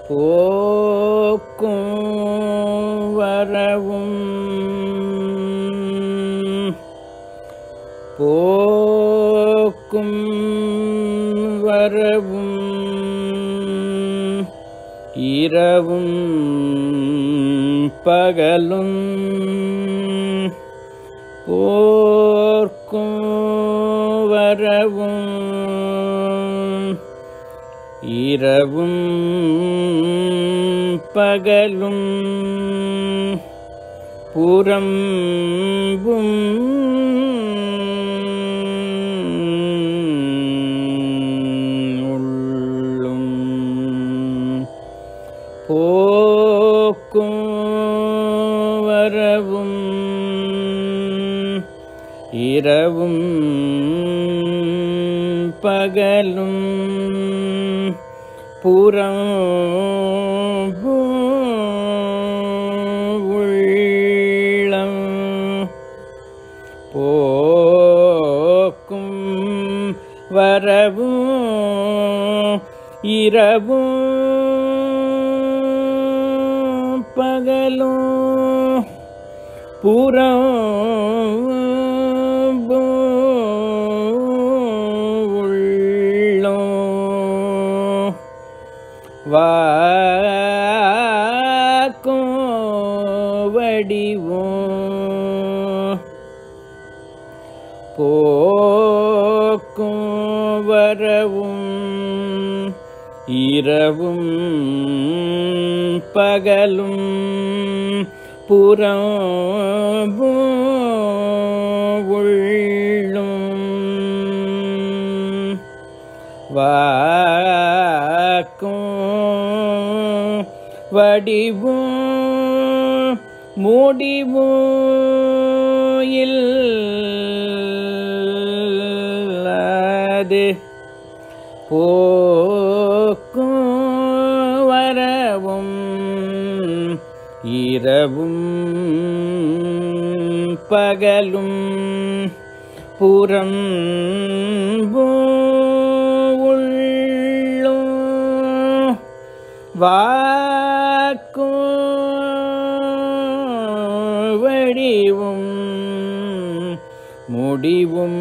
போக்கும் வரவும் போக்கும் வரவும் இரவும் பகலும் போர்க்கும் வரவும் இரவும் பகலும் புறம்பும் உள்ளும் போக்கும் வரவும் இரவும் பகலும் புறம் உள்ளம் போக்கும் வரவும் இரவும் பகலும் புறம் உள்ளம் வாக்கும் வடிவும் போக்கும் வரவும் இரவும் பகலும் புறம் உள்ளும் வாக்கும் வடிவும் முடிவும் இல்லாது போக்கும் வரவும் இரவும் பகலும் புறம் உள்ளும் வாக்கும் வடிவும் முடிவும்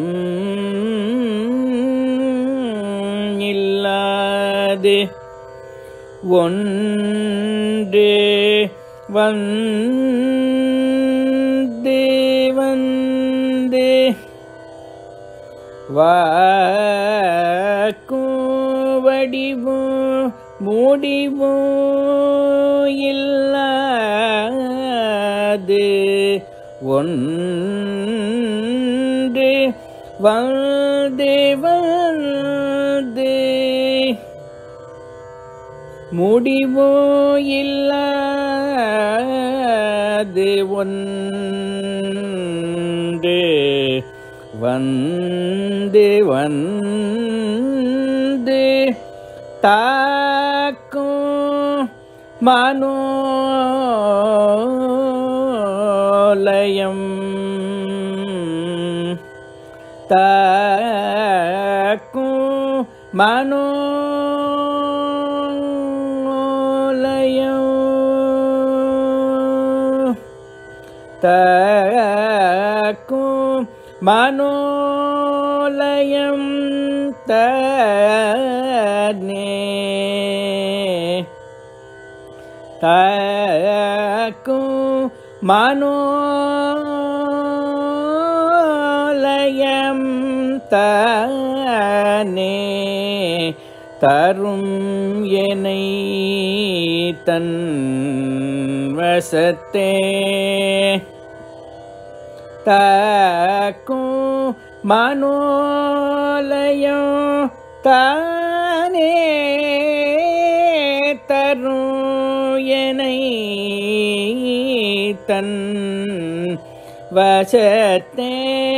இல்லாது ஒன்று வந்து வந்து வாக்கும் வடிவும் முடிவும் இல்லாது ஒன்று வந்து வந்து முடிவோ இல்லாது ஒன்று வந்து வந்து தாக்கும் மனோலயம் தாக்கும் மனோலயம் தாக்கும் மனோலயம் தனே தாக்கும் மனோலயம் தானே தரும் என்னை தன் வசத்தே தாக்கும் மனோலயம் தானே தரும் என்னை தன் வசத்தே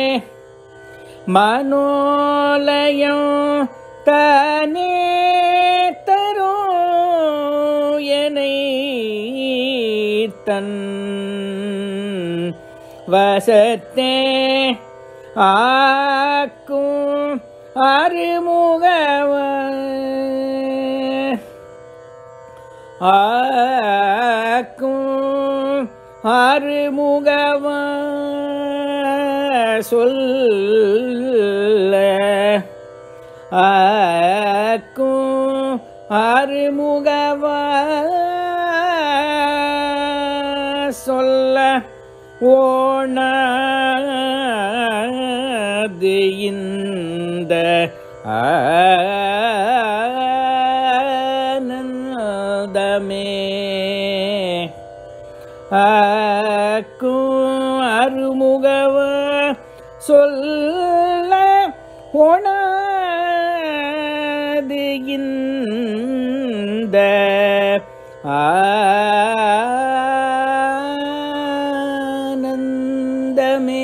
மனோலயம் தானே தரும் என்னை தன் வசத்தே ஆக்கும் அருமுகவ ஆக்கும் அருமுகவா சொல்ல ஆக்கும் அருமுகவா சொல்ல ஓணாது இந்த ஆனந்தமே ஆக்கும் அருமுகவ சொல்ல ஒணாது இந்த ஆனந்தமே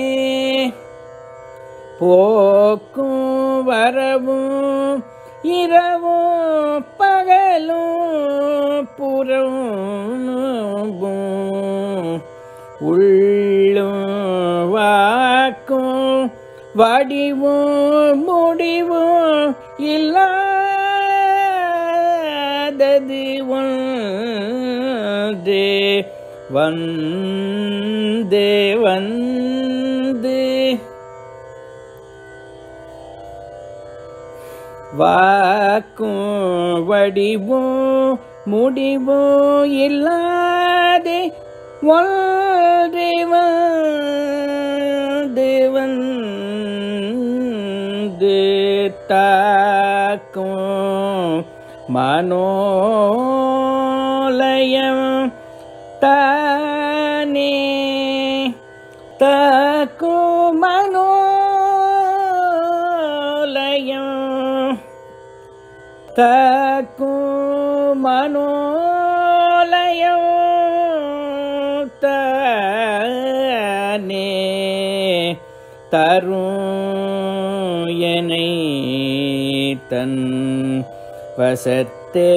போக்கும் வரவும் இரவும் பகலும் புறவும் உள்ளும் வாக்கும் வடிவும் முடிவும் இல்லாதது ஒன்றே வந்தே வந்து வாக்கும் வடிவும் முடிவும் இல்லாதே ஒன்றே வந்து வந்து தாக்கும் மனோலயம் தானே தாக்கும் மனோலயம் தாக்கும் மனோலயம் தானே தரும் எனை தன் வசத்தே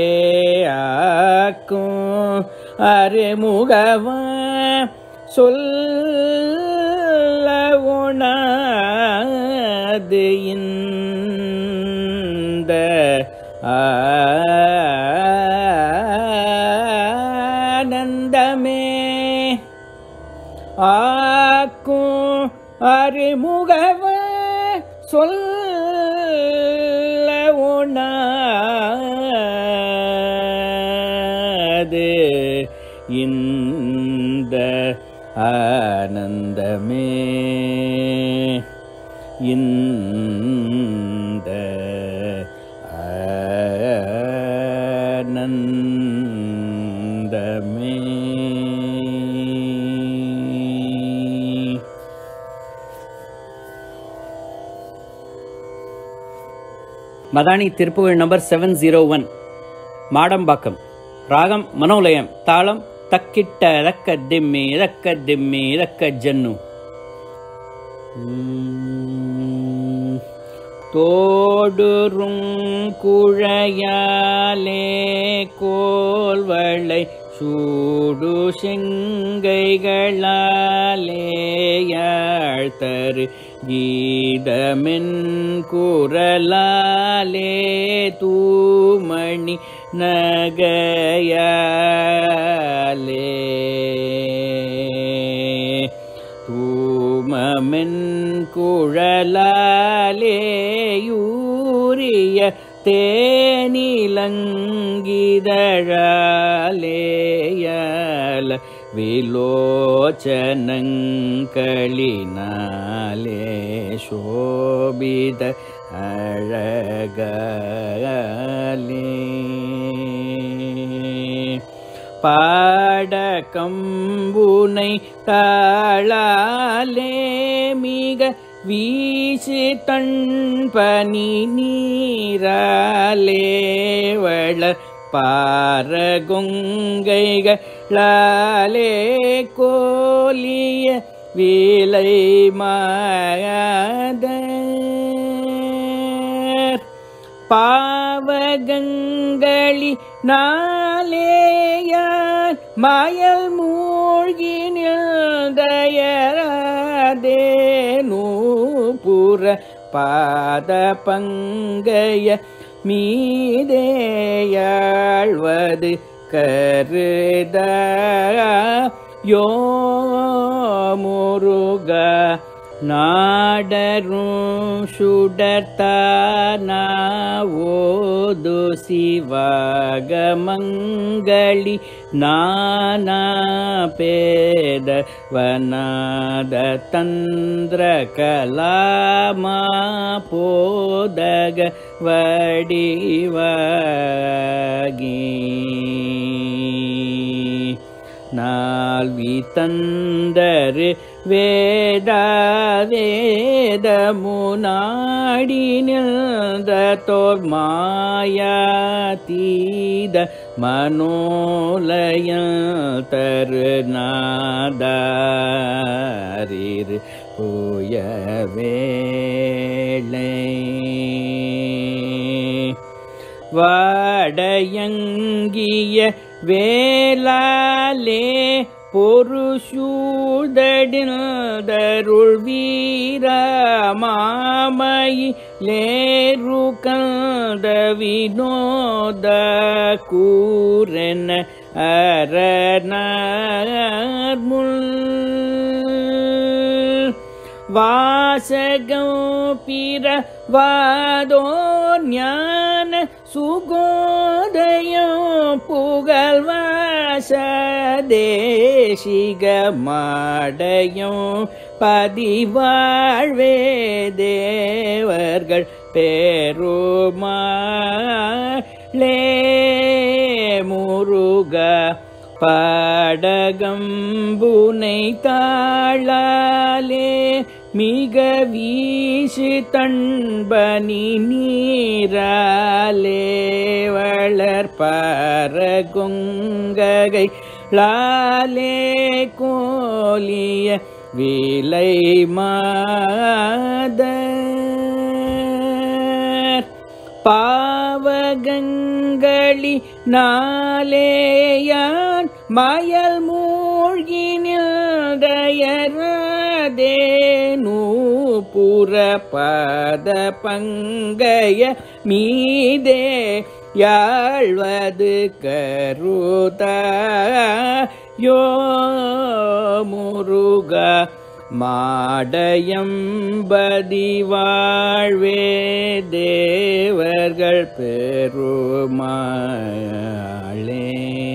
ஆக்கும் அருமுகவ சொல்ல உணாது இந்த ஆனந்தமே ஆக்கும் அருமுகவ சொல்ல உணாது இந்த ஆனந்தமே இந்த ஆனந்தமே மதானி Thiruppugazh number seven zero one Madambakkam ராகம் மனோலயம் தாளம் தக்கிட்ட ரக்க திம்மி ரக்க திம்மி ரக்க ஜன்னு உம், தோடுறும் குழையாலே கோல்வளை சூடு செங்கைகளாலே யாழ்த்தரு கீதமென் குரலாலே தூமணி நகையாலே தூமமென் குழலாலே யூரிய தேனிலங்கிதழாலேயல விலோச்சனங்களினாலே சோபித அழகாலே பாடகம்புனை தாளாலே மிக வீசு தன்பனி நீராலே வள பாரகொங்கைகளாலே கோலிய விலை மாதர் பாவகங்களி நாளேயார் மயல் மூழ்கி நிதயராதே நூபுற பாத பங்கைய மீதேயாழ்வது கருத யோ முருக நாடரும் சுடர்த்தானா ஓது சிவகமங்களி நானா பேத வனாத தந்திர கலாமா போதக வடிவாகி நால்வி தந்தரு வேத வேத முனாடி நின்ற தோர் மாயா தீத மனோலய தருநாதாரிரு போய வேளை வாடயங்கிய வேளாலே பொருஷூதடில் தருள் வீர மாமயி லேரு கந்த வினோத கூரென அரணர்முள் வாசகம் பிற வாதோ ஞான சுகோதயம் புகழ் வாச தேசிக மாடையும் பதிவாழ்வே தேவர்கள் பெருமாளே முருக பாடகம்புனை தாளாலே மிக வீசு தன்பனி நீராலே வளர்பாரகுங்ககை லாலே கோலிய விலை மாதர் பாவகங்களி நாளேயான் மயல் மூழ்கி நின்றயரதேனு புறப்பத பங்கைய மீதே யாழ்வது கருதா யோ முருகா மாடயம்பதி வாழ்வே தேவர்கள் பெருமாளே